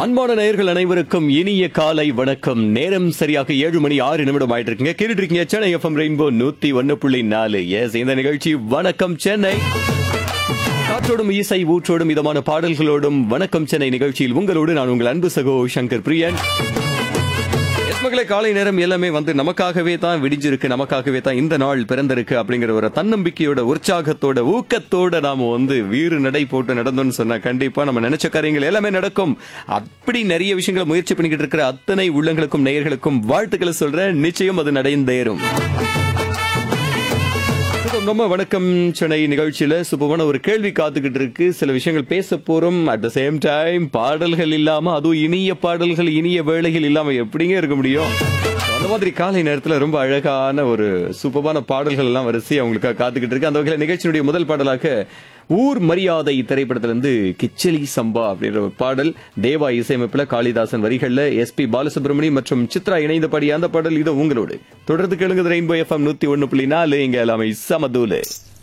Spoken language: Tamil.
அன்பான நேயர்கள் அனைவருக்கும் இனிய காலை வணக்கம் நேரம் சரியாக ஏழு மணி ஆறு நிமிடம் ஆயிட்டு இருக்குங்க கேட்டுட்டு இருக்கீங்க சென்னை எஃப்எம் ரெயின்போ நூத்தி ஒன்னு புள்ளி நாலு எஸ் இந்த நிகழ்ச்சி வணக்கம் சென்னை காற்றோடும் இசை ஊற்றோடும் இதமான பாடல்களோடும் வணக்கம் சென்னை நிகழ்ச்சியில் உங்களோடு நான் உங்கள் அன்பு சகோ சங்கர் பிரியன் எஸ் மகளே காலை நேரம் எல்லாமே வந்து நமக்காகவே தான் விடிஞ்சிருக்கு நமக்காகவே தான் இந்த நாள் பிறந்திருக்கு அப்படிங்கிற ஒரு தன்னம்பிக்கையோட உற்சாகத்தோட ஊக்கத்தோட நாம வந்து வீறு நடை போட்டு நடந்தோம்னு சொன்னா கண்டிப்பா நம்ம நினைச்ச காரியங்கள் எல்லாமே நடக்கும் அப்படி நிறைய விஷயங்களை முயற்சி பண்ணிக்கிட்டு இருக்கிற அத்தனை உள்ளங்களுக்கும் நேயர்களுக்கும் வாழ்த்துக்களை சொல்றேன் நிச்சயம் அது நடைந்தேறும் இப்போ நம்ம வணக்கம் சென்னை நிகழ்ச்சியில சுபமான ஒரு கேள்வி காத்துக்கிட்டு இருக்கு சில விஷயங்கள் பேச போறோம் அட் த சேம் டைம் பாடல்கள் இல்லாம அதுவும் இனிய பாடல்கள் இனிய வேளைகள் இல்லாம எப்படிங்க இருக்க முடியும் அந்த மாதிரி காலை நேரத்துல ரொம்ப அழகான ஒரு சூப்பரான பாடல்கள் எல்லாம் வரிசை அவங்களுக்காக காத்துக்கிட்டு இருக்கு அந்த வகையில நிகழ்ச்சியினுடைய முதல் பாடலாக ஊர் மரியாதை திரைப்படத்திலிருந்து கிச்சலி சம்பா அப்படின்ற ஒரு பாடல் தேவா இசையமைப்புல காளிதாசன் வரிகள்ல எஸ்பி பாலசுப்ரமணியம் மற்றும் சித்ரா இணைந்த பாடிய அந்த பாடல் இது உங்களோடு தொடர்ந்து கேளுங்க ரெயின்போ எஃப்எம் நூத்தி ஒன்னு புள்ளி நாலு இங்க எல்லாமே சமதூலு